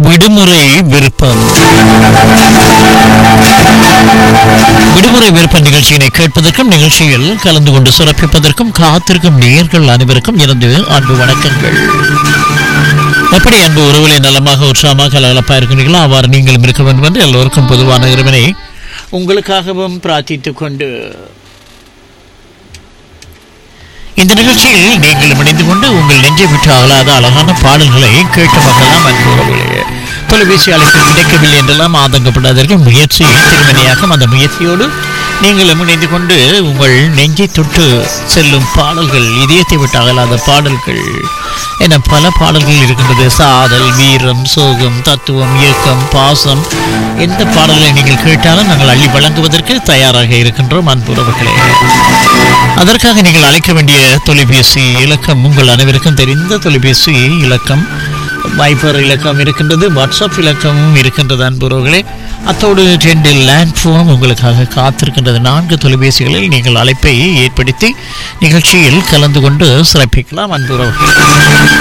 விடுமுறை விருப்பம் விடுமுறை விருப்ப நிகழ்ச்சியினை கேட்பதற்கும் நிகழ்ச்சியில் கலந்து கொண்டு சிறப்பிப்பதற்கும் காத்திருக்கும் நேயர்கள் அனைவருக்கும் எனது அன்பு வணக்கங்கள் எப்படி அன்பு உறவுகளை நலமாக உற்சாகமாக கலகலப்பாக இருக்கிறீர்களோ அவ்வாறு நீங்களும் இருக்க வேண்டும் என்று எல்லோருக்கும் பொதுவான இறைவனை உங்களுக்காகவும் பிரார்த்தித்துக் கொண்டு இந்த நிகழ்ச்சியில் நீங்கள் இணைந்து கொண்டு உங்கள் நெஞ்சை விட்டு அகலாத அழகான பாடல்களை கேட்டு மகளலாம் அன்பு உறவுகளே தொலைபேசி அழைப்பு கிடைக்கவில்லை என்றெல்லாம் ஆதங்கப்படாதீர்கள் முயற்சி திருமணியாகும் அந்த முயற்சியோடு நீங்கள் இணைந்து கொண்டு உங்கள் நெஞ்சை தொட்டு செல்லும் பாடல்கள் இதயத்தை விட்டு அகலாத பாடல்கள் என பல பாடல்கள் இருக்கின்றது சாதல் வீரம் சோகம் தத்துவம் இயக்கம் பாசம் எந்த பாடல்களை நீங்கள் கேட்டாலும் நாங்கள் அள்ளி வழங்குவதற்கு தயாராக இருக்கின்றோம் அன்புறவுகளே அதற்காக நீங்கள் அழைக்க வேண்டிய தொலைபேசி இலக்கம் உங்கள் அனைவருக்கும் தெரிந்த தொலைபேசி இலக்கம் வைபர் இலக்கம் இருக்கின்றது வாட்ஸ்அப் இலக்கமும் இருக்கின்றது அன்புறவுகளே அத்தோடு ரெண்டு லேண்ட் ஃபோன் உங்களுக்காக காத்திருக்கின்றது நான்கு தொலைபேசிகளில் நீங்கள் அழைப்பை ஏற்படுத்தி நிகழ்ச்சியில் கலந்து கொண்டு சிறப்பிக்கலாம் அன்புறவுகள்